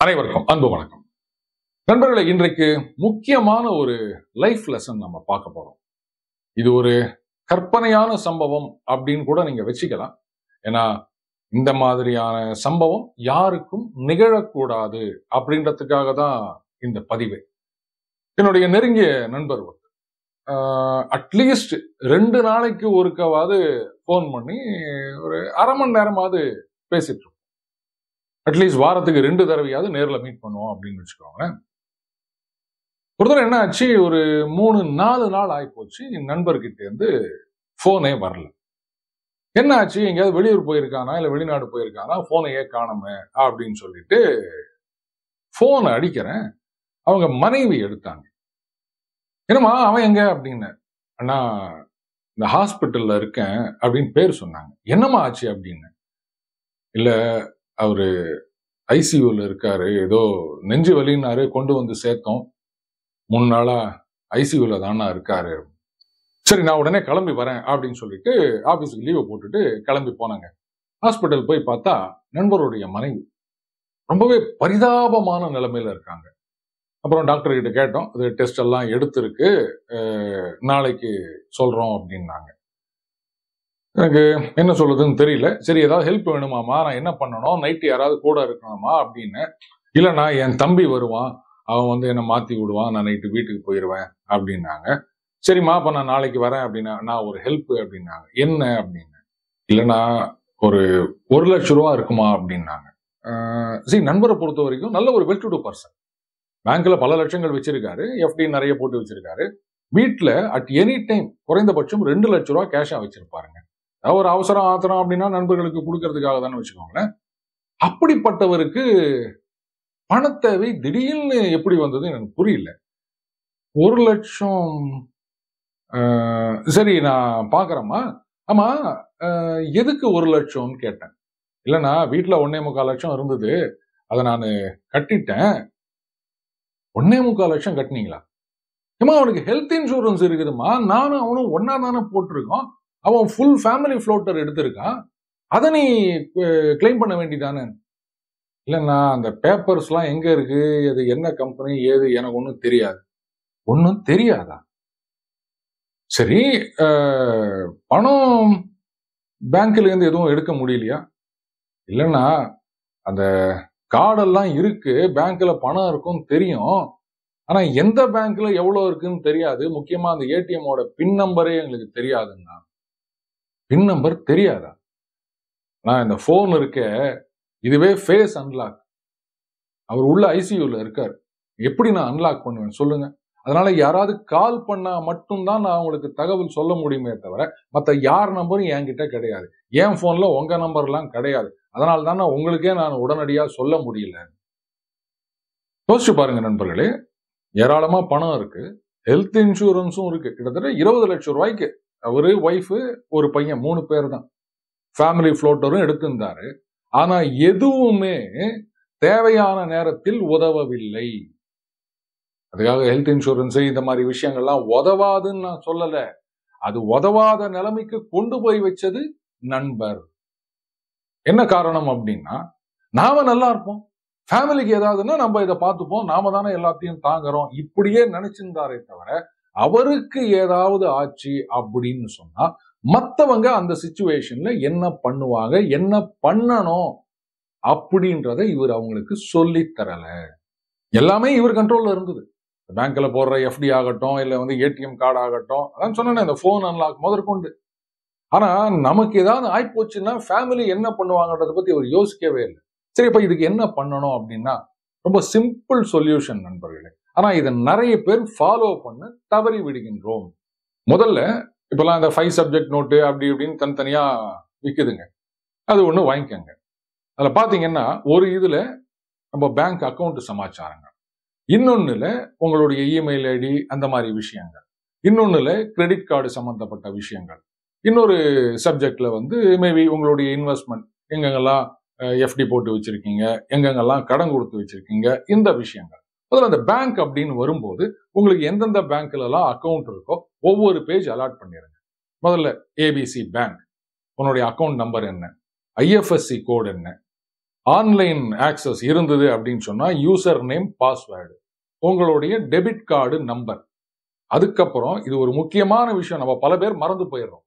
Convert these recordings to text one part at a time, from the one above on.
அனைவருக்கும் அன்பு வணக்கம் நண்பர்களே இன்றைக்கு முக்கியமான ஒரு லைஃப் லெசன் நம்ம பார்க்க போறோம் இது ஒரு கற்பனையான சம்பவம் அப்படின்னு கூட நீங்க வச்சுக்கலாம் ஏன்னா இந்த மாதிரியான சம்பவம் யாருக்கும் நிகழக்கூடாது அப்படின்றதுக்காக தான் இந்த பதிவு என்னுடைய நெருங்கிய நண்பர் அட்லீஸ்ட் ரெண்டு நாளைக்கு ஒருக்கவாவது ஃபோன் பண்ணி ஒரு அரை மணி நேரமாவது பேசிட்டு இருப்போம் அட்லீஸ்ட் வாரத்துக்கு ரெண்டு தடவையாவது நேரில் மீட் பண்ணுவோம் அப்படின்னு வச்சுக்கோங்களேன் ஒரு தடவை என்ன ஆச்சு ஒரு மூணு நாலு நாள் ஆயிப்போச்சு என் நண்பர்கிட்ட இருந்து ஃபோனே வரல என்ன ஆச்சு எங்கேயாவது வெளியூர் போயிருக்கானா இல்லை வெளிநாடு போயிருக்கானா ஃபோனையே காணுமே அப்படின்னு சொல்லிட்டு ஃபோனை அடிக்கிறேன் அவங்க மனைவி எடுத்தாங்க என்னம்மா அவன் எங்க அப்படின்னு அண்ணா இந்த ஹாஸ்பிட்டல்ல இருக்கேன் அப்படின்னு பேர் சொன்னாங்க என்னம்மா ஆச்சு அப்படின்னு இல்ல அவரு ஐசியூல இருக்காரு ஏதோ நெஞ்சு வலின்னாரு கொண்டு வந்து சேர்த்தோம் மூணு நாளா ஐசியூல தானா இருக்காரு சரி நான் உடனே கிளம்பி வரேன் அப்படின்னு சொல்லிட்டு ஆபீஸுக்கு லீவை போட்டுட்டு கிளம்பி போனாங்க ஹாஸ்பிட்டல் போய் பார்த்தா நண்பருடைய மனைவி ரொம்பவே பரிதாபமான நிலைமையில இருக்காங்க அப்புறம் டாக்டர் கிட்ட கேட்டோம் அது டெஸ்ட் எல்லாம் எடுத்திருக்கு அஹ் நாளைக்கு சொல்றோம் அப்படின்னாங்க எனக்கு என்ன சொல்றதுன்னு தெரியல சரி ஏதாவது ஹெல்ப் வேணுமாமா நான் என்ன பண்ணணும் நைட்டு யாராவது கூட இருக்கணுமா அப்படின்னு இல்லைண்ணா என் தம்பி வருவான் அவன் வந்து என்னை மாத்தி விடுவான் நான் நைட்டு வீட்டுக்கு போயிடுவேன் அப்படின்னாங்க சரிம்மா அப்ப நான் நாளைக்கு வரேன் அப்படின்னா நான் ஒரு ஹெல்ப் அப்படின்னாங்க என்ன அப்படின்னு இல்லைண்ணா ஒரு ஒரு லட்ச ரூபா இருக்குமா அப்படின்னாங்க அஹ் சரி நண்பரை பொறுத்த வரைக்கும் நல்ல ஒரு வெல் டு டூ பர்சன் பேங்க்ல பல லட்சங்கள் வச்சிருக்காரு எஃப்டி நிறைய போட்டு வச்சிருக்காரு வீட்டில் அட் எனி டைம் குறைந்தபட்சம் ரெண்டு லட்ச ரூபா கேஷா வச்சிருப்பாருங்க அதாவது ஒரு அவசரம் ஆத்திரம் அப்படின்னா நண்பர்களுக்கு கொடுக்கறதுக்காக தானே வச்சுக்கோங்களேன் அப்படிப்பட்டவருக்கு பணத்தேவை திடீர்னு எப்படி வந்தது எனக்கு புரியல ஒரு லட்சம் ஆஹ், சரி நான் பாக்குறேம்மா ஆமா ஆஹ், எதுக்கு ஒரு லட்சம்னு கேட்டேன் இல்லைண்ணா வீட்டுல ஒன்னே முக்கால் லட்சம் இருந்தது அதை நான் கட்டிட்டேன் ஒன்னே முக்கால் லட்சம் கட்டினீங்களா ஏமா அவனுக்கு ஹெல்த் இன்சூரன்ஸ் இருக்குதுமா நானும் அவனும் ஒன்னா தானே போட்டிருக்கோம் அவன் ஃபுல் ஃபேமிலி ஃப்ளோட்டர் எடுத்திருக்கான் அதை நீ கிளைம் பண்ண வேண்டியதானே இல்லைண்ணா அந்த பேப்பர்ஸ்லாம் எங்க இருக்கு அது என்ன கம்பெனி ஏது எனக்கு ஒன்றும் தெரியாது ஒன்றும் தெரியாதா சரி அஹ், பணம் பேங்க்ல இருந்து எதுவும் எடுக்க முடியலையா இல்லைண்ணா அந்த கார்டெல்லாம் இருக்கு பேங்க்ல பணம் இருக்கும் தெரியும் ஆனா எந்த பேங்க்ல எவ்வளவு இருக்குன்னு தெரியாது முக்கியமா அந்த ஏடிஎம்மோட பின் நம்பரே எங்களுக்கு தெரியாதுன்னா பின் நம்பர் தெரியாதா நான் இந்த ஃபோன் இருக்க இதுவே ஃபேஸ் அன்லாக் அவர் உள்ள ஐசியூல இருக்கார் எப்படி நான் அன்லாக் பண்ணுவேன் சொல்லுங்க அதனால யாராவது கால் பண்ணா மட்டும்தான் நான் உங்களுக்கு தகவல் சொல்ல முடியுமே தவிர மற்ற யார் நம்பரும் என்கிட்ட கிடையாது என் போன்ல உங்க நம்பர்லாம் கிடையாது அதனால தான் நான் உங்களுக்கே நான் உடனடியா சொல்ல முடியல யோசிச்சு பாருங்க நண்பர்களே ஏராளமா பணம் இருக்கு ஹெல்த் இன்சூரன்ஸும் இருக்கு கிட்டத்தட்ட இருபது லட்சம் ரூபாய்க்கு அவரு ஒய்ஃபு ஒரு பையன் மூணு பேர் தான் ஃபேமிலி ஃப்ளோட்டரும் எடுத்திருந்தாரு ஆனா எதுவுமே தேவையான நேரத்தில் உதவவில்லை அதுக்காக ஹெல்த் இன்சூரன்ஸ் இந்த மாதிரி விஷயங்கள்லாம் உதவாதுன்னு நான் சொல்லல அது உதவாத நிலைமைக்கு கொண்டு போய் வச்சது நண்பர் என்ன காரணம் அப்படின்னா நாம நல்லா இருப்போம் ஃபேமிலிக்கு ஏதாவதுன்னா நம்ம இதை பார்த்துப்போம் நாம தானே எல்லாத்தையும் தாங்குறோம் இப்படியே நினைச்சிருந்தாரே தவிர அவருக்கு ஏதாவது ஆச்சு அப்படின்னு சொன்னா மத்தவங்க அந்த சுச்சுவேஷன்ல என்ன பண்ணுவாங்க என்ன பண்ணணும் அப்படின்றத இவர் அவங்களுக்கு சொல்லி தரல எல்லாமே இவர் கண்ட்ரோல்ல இருந்தது பேங்க்ல போடுற எஃப்டி ஆகட்டும் இல்ல வந்து ஏடிஎம் கார்டு ஆகட்டும் அதான் சொன்னேன் இந்த போன் அன்லாக் முதற்கொண்டு ஆனா நமக்கு ஏதாவது ஆயிப்போச்சுன்னா ஃபேமிலி என்ன பண்ணுவாங்கன்றத பத்தி அவர் யோசிக்கவே இல்லை சரி இப்ப இதுக்கு என்ன பண்ணணும் அப்படின்னா ரொம்ப சிம்பிள் சொல்யூஷன் நண்பர்களே ஆனா இதை நிறைய பேர் ஃபாலோ பண்ண தவறி விடுகின்றோம் முதல்ல இப்பெல்லாம் இந்த ஃபைவ் சப்ஜெக்ட் நோட்டு அப்படி இப்படின்னு தனித்தனியா விற்குதுங்க அது ஒன்று வாங்கிக்கோங்க அதில் பார்த்தீங்கன்னா ஒரு இதில் நம்ம பேங்க் அக்கௌண்ட் சமாச்சாரங்கள் இன்னொன்னுல உங்களுடைய இமெயில் ஐடி அந்த மாதிரி விஷயங்கள் இன்னொன்னுல கிரெடிட் கார்டு சம்பந்தப்பட்ட விஷயங்கள் இன்னொரு சப்ஜெக்ட்ல வந்து மேபி உங்களுடைய இன்வெஸ்ட்மெண்ட் எங்கெங்கெல்லாம் எஃப்டி போட்டு வச்சிருக்கீங்க எங்கெங்கெல்லாம் கடன் கொடுத்து வச்சிருக்கீங்க இந்த விஷயங்கள் முதல்ல அந்த பேங்க் அப்படின்னு வரும்போது உங்களுக்கு எந்தெந்த பேங்க்ல எல்லாம் அக்கௌண்ட் இருக்கோ ஒவ்வொரு பேஜ் அலாட் பண்ணிடுங்க முதல்ல ஏபிசி பேங்க் உன்னுடைய அக்கௌண்ட் நம்பர் என்ன ஐஎஃப்எஸ்சி கோட் என்ன ஆன்லைன் ஆக்சஸ் இருந்தது அப்படின்னு சொன்னா யூசர் நேம் பாஸ்வேர்டு உங்களுடைய டெபிட் கார்டு நம்பர் அதுக்கப்புறம் இது ஒரு முக்கியமான விஷயம் நம்ம பல பேர் மறந்து போயிடுறோம்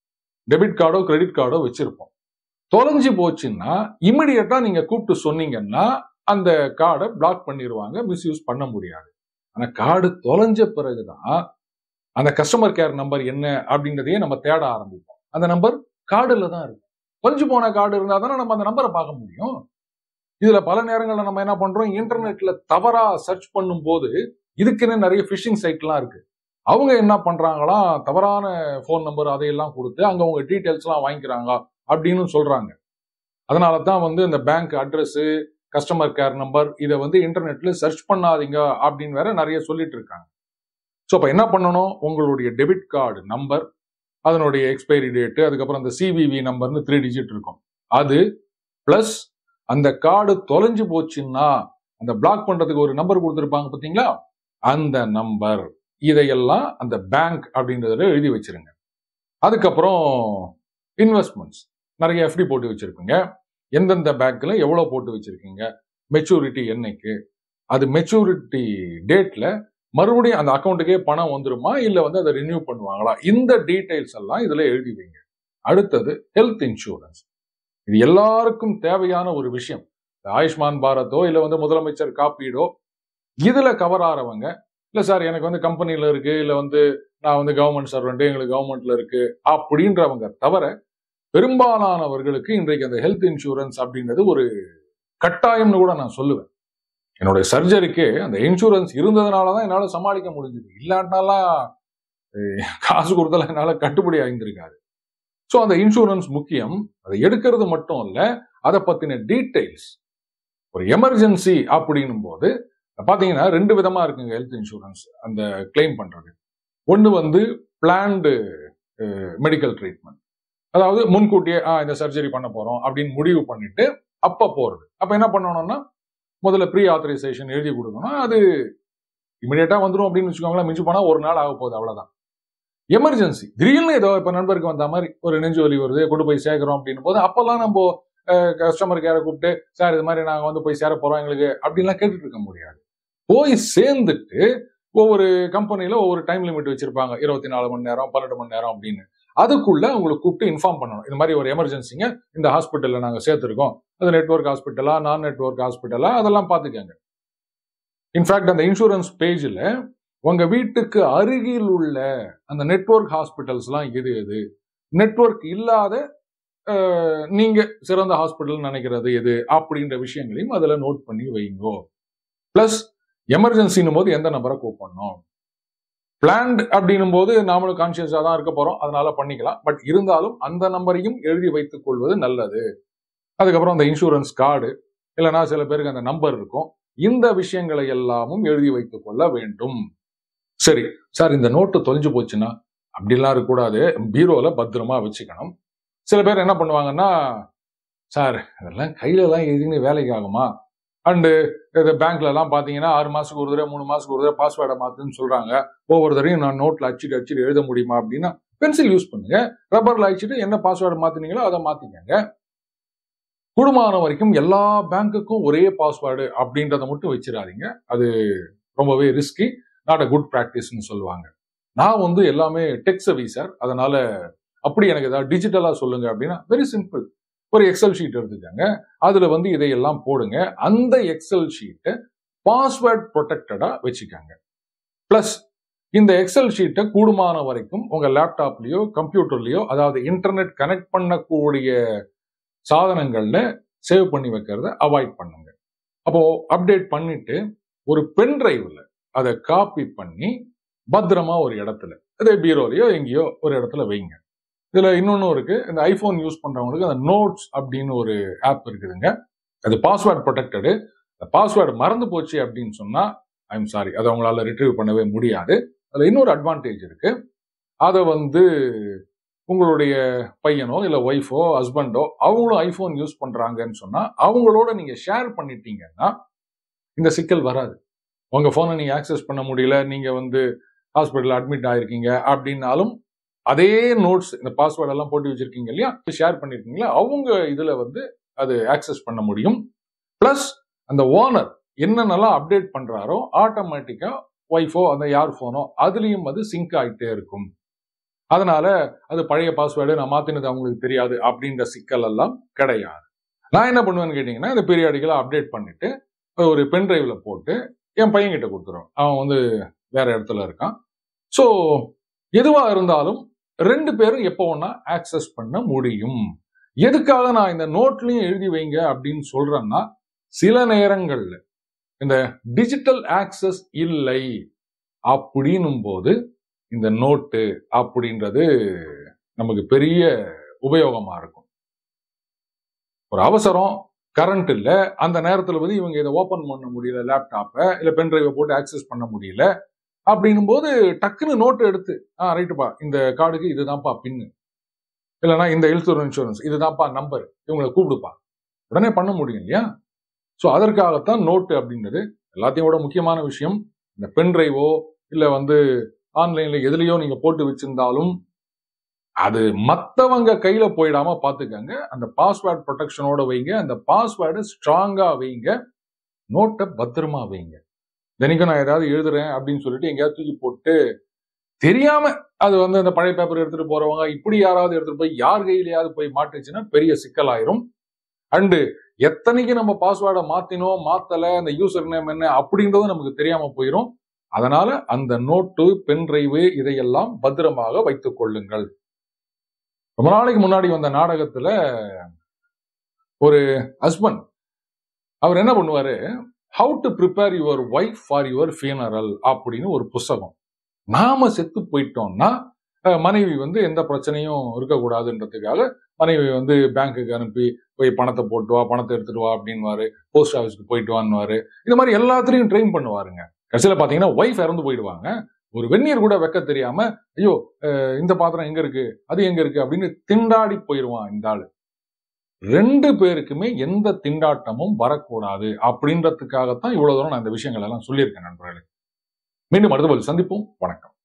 டெபிட் கார்டோ கிரெடிட் கார்டோ வச்சிருப்போம் தொலைஞ்சு போச்சுன்னா இமிடியட்டா நீங்க கூப்பிட்டு சொன்னீங்கன்னா அந்த கார்டை பிளாக் பண்ணிடுவாங்க மிஸ்யூஸ் பண்ண முடியாது ஆனா கார்டு தொலைஞ்ச பிறகுதான் அந்த கஸ்டமர் கேர் நம்பர் என்ன அப்படின்றதையே நம்ம தேட ஆரம்பிப்போம் அந்த நம்பர் கார்டுல தான் இருக்கு தொலைஞ்சு போன கார்டு இருந்தா தானே நம்ம அந்த நம்பரை பார்க்க முடியும் இதுல பல நேரங்கள்ல நம்ம என்ன பண்றோம் இன்டர்நெட்ல தவறா சர்ச் பண்ணும்போது இதுக்குன்னு நிறைய ஃபிஷிங் சைட்லாம் இருக்கு அவங்க என்ன பண்றாங்களாம் தவறான ஃபோன் நம்பர் அதையெல்லாம் கொடுத்து அங்க உங்க டீட்டெயில்ஸ்லாம் வாங்கிக்கிறாங்க அப்படின்னு சொல்றாங்க அதனால தான் வந்து இந்த bank address customer care number இதை வந்து இன்டர்நெட்ல சர்ச் பண்ணாதீங்க அப்படின்னு வேற நிறைய சொல்லிட்டு இருக்காங்க ஸோ அப்போ என்ன பண்ணணும் உங்களுடைய டெபிட் கார்டு நம்பர் அதனுடைய எக்ஸ்பைரி டேட்டு அதுக்கப்புறம் அந்த சிவிவி நம்பர்னு த்ரீ டிஜிட் இருக்கும் அது பிளஸ் அந்த கார்டு தொலைஞ்சு போச்சுன்னா அந்த பிளாக் பண்றதுக்கு ஒரு நம்பர் கொடுத்துருப்பாங்க பார்த்தீங்களா அந்த நம்பர் இதையெல்லாம் அந்த பேங்க் அப்படின்றதுல எழுதி வச்சிருங்க அதுக்கப்புறம் இன்வெஸ்ட்மெண்ட்ஸ் நிறைய எஃப்டி போட்டு வச்சிருப்பீங்க எந்தெந்த பேங்க்ல எவ்வளவு போட்டு வச்சிருக்கீங்க மெச்சூரிட்டி என்னைக்கு அது மெச்சூரிட்டி டேட்ல மறுபடியும் அந்த அக்கௌண்ட்டுக்கே பணம் வந்துருமா இல்ல வந்து அதை ரினியூ பண்ணுவாங்களா இந்த டீடைல்ஸ் எல்லாம் இதுல எழுதி வைங்க அடுத்தது ஹெல்த் இன்சூரன்ஸ் இது எல்லாருக்கும் தேவையான ஒரு விஷயம் ஆயுஷ்மான் பாரத்தோ இல்ல வந்து முதலமைச்சர் காப்பீடோ இதுல கவர் ஆறவங்க இல்ல சார் எனக்கு வந்து கம்பெனில இருக்கு இல்ல வந்து நான் வந்து கவர்மெண்ட் சர்வெண்ட் எங்களுக்கு கவர்மெண்ட்ல இருக்கு அப்படின்றவங்க தவிர பெரும்பாலானவர்களுக்கு இன்றைக்கு அந்த ஹெல்த் இன்சூரன்ஸ் அப்படின்றது ஒரு கட்டாயம்னு கூட நான் சொல்லுவேன் என்னுடைய சர்ஜரிக்கு அந்த இன்சூரன்ஸ் இருந்ததுனால தான் என்னால் சமாளிக்க முடிஞ்சது இல்லாட்டினாலாம் அஹ், காசு கொடுத்தால என்னால் கட்டுப்படி ஆகியிருக்காது ஸோ அந்த இன்சூரன்ஸ் முக்கியம் அதை எடுக்கிறது மட்டும் இல்ல அதை பத்தின டீடைல்ஸ் ஒரு எமர்ஜென்சி அப்படின்னும் போது பாத்தீங்கன்னா ரெண்டு விதமா இருக்குங்க ஹெல்த் இன்சூரன்ஸ் அந்த கிளைம் பண்றது ஒன்று வந்து பிளான்டு மெடிக்கல் ட்ரீட்மெண்ட் அதாவது முன்கூட்டியே ஆ இந்த சர்ஜரி பண்ண போறோம் அப்படின்னு முடிவு பண்ணிட்டு அப்ப போறது அப்ப என்ன பண்ணணும்னா முதல்ல ப்ரீ ஆத்தரைசேஷன் எழுதி கொடுக்கணும் அது இமிடியேட்டா வந்துடும் அப்படின்னு வச்சுக்கோங்களேன் மிஞ்சி போனா ஒரு நாள் ஆக போகுது அவ்வளவுதான் எமர்ஜென்சி திடீர்னு ஏதோ இப்ப நண்பருக்கு வந்த மாதிரி ஒரு நெஞ்சு வலி வருது கொண்டு போய் சேர்க்கிறோம் அப்படின்னும் போது அப்பெல்லாம் நம்ம கஸ்டமர் கேரை கூப்பிட்டு சார் இது மாதிரி நாங்க வந்து போய் சேர போறோம் எங்களுக்கு அப்படின்லாம் கேட்டுட்டு இருக்க முடியாது போய் சேர்ந்துட்டு ஒவ்வொரு கம்பெனில ஒவ்வொரு டைம் லிமிட் வச்சிருப்பாங்க இருபத்தி நாலு மணி நேரம் பன்னெண்டு மணி நேரம் அப்படின்னு அதுக்குள்ள உங்களுக்கு கூப்பிட்டு இன்ஃபார்ம் பண்ணணும் இந்த மாதிரி ஒரு எமர்ஜென்சிங்க இந்த ஹாஸ்பிட்டல்ல நாங்க சேர்த்திருக்கோம் அது நெட்வொர்க் ஹாஸ்பிட்டலா நான் நெட்வொர்க் ஹாஸ்பிட்டலா அதெல்லாம் பாத்துக்கங்க இன்ஃபேக்ட் அந்த இன்சூரன்ஸ் பேஜ்ல உங்க வீட்டுக்கு அருகில் உள்ள அந்த நெட்வொர்க் ஹாஸ்பிட்டல்ஸ்லாம் எது எது நெட்வொர்க் இல்லாத அஹ், நீங்க சிறந்த ஹாஸ்பிட்டல் நினைக்கிறது எது அப்படின்ற விஷயங்களையும் அதுல நோட் பண்ணி வைங்கோ பிளஸ் எமர்ஜென்சின்னும் போது எந்த நம்பரை கூப்பிடணும் பிளான்ட் அப்படின்னும் போது நாமளும் கான்சியஸா தான் இருக்க போறோம் அதனால பண்ணிக்கலாம் பட் இருந்தாலும் அந்த நம்பரையும் எழுதி வைத்துக் கொள்வது நல்லது அதுக்கப்புறம் அந்த இன்சூரன்ஸ் கார்டு இல்லைன்னா சில பேருக்கு அந்த நம்பர் இருக்கும் இந்த விஷயங்களை எல்லாமும் எழுதி வைத்துக் கொள்ள வேண்டும் சரி சார் இந்த நோட்டு தொலைஞ்சு போச்சுன்னா அப்படிலாம் இருக்கக்கூடாது பீரோல பத்திரமா வச்சுக்கணும் சில பேர் என்ன பண்ணுவாங்கன்னா சார் இதெல்லாம் கையில எல்லாம் எழுதின்னு வேலைக்கு ஆகுமா அண்டு இது பேங்க்ல எல்லாம் பாத்தீங்கன்னா ஆறு மாசத்துக்கு ஒரு தடவை மூணு மாசத்துக்கு ஒரு தடவை பாஸ்வேர்டை மாத்துன்னு சொல்றாங்க ஒவ்வொரு தடவையும் நான் நோட்ல அச்சிட்டு அச்சிட்டு எழுத முடியுமா அப்படின்னா பென்சில் யூஸ் பண்ணுங்க ரப்பர்ல அடிச்சுட்டு என்ன பாஸ்வேர்டு மாத்தினீங்களோ அதை மாத்திக்கங்க கூடுமான வரைக்கும் எல்லா பேங்க்குக்கும் ஒரே பாஸ்வேர்டு அப்படின்றத மட்டும் வச்சிடாதீங்க அது ரொம்பவே ரிஸ்கி நாட் அ குட் ப்ராக்டிஸ்னு சொல்லுவாங்க நான் வந்து எல்லாமே டெக் சர்வீசர் அதனால அப்படி எனக்கு ஏதாவது டிஜிட்டலா சொல்லுங்க அப்படின்னா வெரி சிம்பிள் ஒரு எக்ஸல் ஷீட் எடுத்துக்கங்க அதுல வந்து இதையெல்லாம் போடுங்க அந்த எக்ஸல் ஷீட்டை பாஸ்வேர்ட் ப்ரொடெக்டடா வச்சுக்கோங்க பிளஸ் இந்த எக்ஸல் ஷீட்டை கூடுமான வரைக்கும் உங்க லேப்டாப்லயோ கம்ப்யூட்டர்லயோ அதாவது இன்டர்நெட் கனெக்ட் பண்ணக்கூடிய சாதனங்கள்ல சேவ் பண்ணி வைக்கிறத அவாய்ட் பண்ணுங்க அப்போ அப்டேட் பண்ணிட்டு ஒரு பென் டிரைவ்ல அதை காப்பி பண்ணி பத்திரமா ஒரு இடத்துல அதே பீரோலையோ எங்கேயோ ஒரு இடத்துல வைங்க இதுல இன்னொன்னு இருக்கு இந்த ஐபோன் யூஸ் பண்றவங்களுக்கு அந்த நோட்ஸ் அப்படின்னு ஒரு ஆப் இருக்குதுங்க அது பாஸ்வேர்ட் ப்ரொடெக்டடு அந்த பாஸ்வேர்டு மறந்து போச்சு அப்படின்னு சொன்னா ஐம் சாரி அதை அவங்களால ரிட்ரீவ் பண்ணவே முடியாது அதுல இன்னொரு அட்வான்டேஜ் இருக்கு அதை வந்து உங்களுடைய பையனோ இல்ல ஒய்ஃபோ ஹஸ்பண்டோ அவங்களும் ஐபோன் யூஸ் பண்றாங்கன்னு சொன்னா அவங்களோட நீங்க ஷேர் பண்ணிட்டீங்கன்னா இந்த சிக்கல் வராது உங்க போனை நீங்க ஆக்சஸ் பண்ண முடியல நீங்க வந்து ஹாஸ்பிட்டல் அட்மிட் ஆயிருக்கீங்க அப்படின்னாலும் அதே நோட்ஸ் இந்த பாஸ்வேர்ட் எல்லாம் போட்டு வச்சிருக்கீங்க இல்லையா ஷேர் பண்ணிருக்கீங்களா அவங்க இதுல வந்து அது ஆக்சஸ் பண்ண முடியும் பிளஸ் அந்த ஓனர் என்னென்னலாம் அப்டேட் பண்றாரோ ஆட்டோமேட்டிக்கா ஒய்ஃபோ அந்த யார் போனோ அதுலயும் அது சிங்க் ஆகிட்டே இருக்கும் அதனால அது பழைய பாஸ்வேர்டு நான் மாத்தினது அவங்களுக்கு தெரியாது அப்படின்ற சிக்கல் எல்லாம் கிடையாது நான் என்ன பண்ணுவேன்னு கேட்டீங்கன்னா இந்த பீரியாடிக்கலா அப்டேட் பண்ணிட்டு ஒரு பென் டிரைவ்ல போட்டு என் பையன் கிட்ட கொடுத்துருவேன் அவன் வந்து வேற இடத்துல இருக்கான் ஸோ எதுவா இருந்தாலும் ரெண்டு பேரும் எப்போ ஒன்னா ஆக்சஸ் பண்ண முடியும் எதுக்காக நான் இந்த நோட்லயும் எழுதி வைங்க அப்படின்னு சொல்றேன்னா சில நேரங்கள்ல இந்த டிஜிட்டல் ஆக்சஸ் இல்லை அப்படின்னும் போது இந்த நோட்டு அப்படின்றது நமக்கு பெரிய உபயோகமா இருக்கும் ஒரு அவசரம் கரண்ட் இல்ல அந்த நேரத்துல வந்து இவங்க இதை ஓபன் பண்ண முடியல லேப்டாப்பை இல்ல பென் டிரைவை போட்டு ஆக்சஸ் பண்ண முடியல அப்படின்னும் போது டக்குன்னு நோட்டு எடுத்து ஆ ரைட்டுப்பா இந்த கார்டுக்கு இதுதான்ப்பா பின்னு இல்லைன்னா இந்த ஹெல்த் இன்சூரன்ஸ் இதுதான்ப்பா நம்பர் இவங்களை கூப்பிடுப்பா உடனே பண்ண முடியும் இல்லையா ஸோ அதற்காகத்தான் நோட்டு அப்படின்றது எல்லாத்தையும் விட முக்கியமான விஷயம் இந்த பென் டிரைவோ இல்லை வந்து ஆன்லைன்ல எதுலயோ நீங்க போட்டு வச்சிருந்தாலும் அது மத்தவங்க கையில போயிடாம பாத்துக்கங்க அந்த பாஸ்வேர்ட் ப்ரொடெக்ஷனோட வைங்க அந்த பாஸ்வேர்டை ஸ்ட்ராங்கா வைங்க நோட்டை பத்திரமா வைங்க தினைக்கும் நான் ஏதாவது எழுதுறேன் அப்படின்னு சொல்லிட்டு எங்கேயாவது தூக்கி போட்டு தெரியாம அது வந்து அந்த பழைய பேப்பர் எடுத்துட்டு போறவங்க இப்படி யாராவது எடுத்துட்டு போய் யார் கையிலயாவது போய் மாட்டுச்சுன்னா பெரிய சிக்கலாயிரும் அண்டு எத்தனைக்கு நம்ம பாஸ்வேர்டை மாத்தினோம் மாத்தல அந்த யூசர் நேம் என்ன அப்படின்றதும் நமக்கு தெரியாம போயிடும் அதனால அந்த நோட்டு பென் டிரைவு இதையெல்லாம் பத்திரமாக வைத்துக் கொள்ளுங்கள் ரொம்ப நாளைக்கு முன்னாடி வந்த நாடகத்துல ஒரு ஹஸ்பண்ட் அவர் என்ன பண்ணுவாரு how to prepare your wife for your funeral அப்படின்னு ஒரு புஸ்தகம் நாம செத்து போயிட்டோம்னா அஹ், மனைவி வந்து எந்த பிரச்சனையும் இருக்கக்கூடாதுன்றதுக்காக மனைவி வந்து பேங்க்குக்கு அனுப்பி போய் பணத்தை போட்டு வா பணத்தை எடுத்துட்டு வா அப்படின்வாரு போஸ்ட் ஆஃபீஸ்க்கு போயிட்டு வான்னுவாரு இந்த மாதிரி எல்லாத்துலயும் ட்ரெயின் பண்ணுவாருங்க கடைசியில பாத்தீங்கன்னா ஒய்ஃப் இறந்து போயிடுவாங்க ஒரு வெந்நீர் கூட வைக்க தெரியாம ஐயோ அஹ், இந்த பாத்திரம் எங்க இருக்கு அது எங்க இருக்கு அப்படின்னு திண்டாடி போயிடுவான் இந்த ஆளு ரெண்டு பேருக்குமே எந்த திண்டாட்டமும் வரக்கூடாது அப்படின்றதுக்காகத்தான் இவ்வளவு தூரம் நான் இந்த விஷயங்கள் எல்லாம் சொல்லியிருக்கேன் நண்பர்களே மீண்டும் அடுத்த பதில் சந்திப்போம் வணக்கம்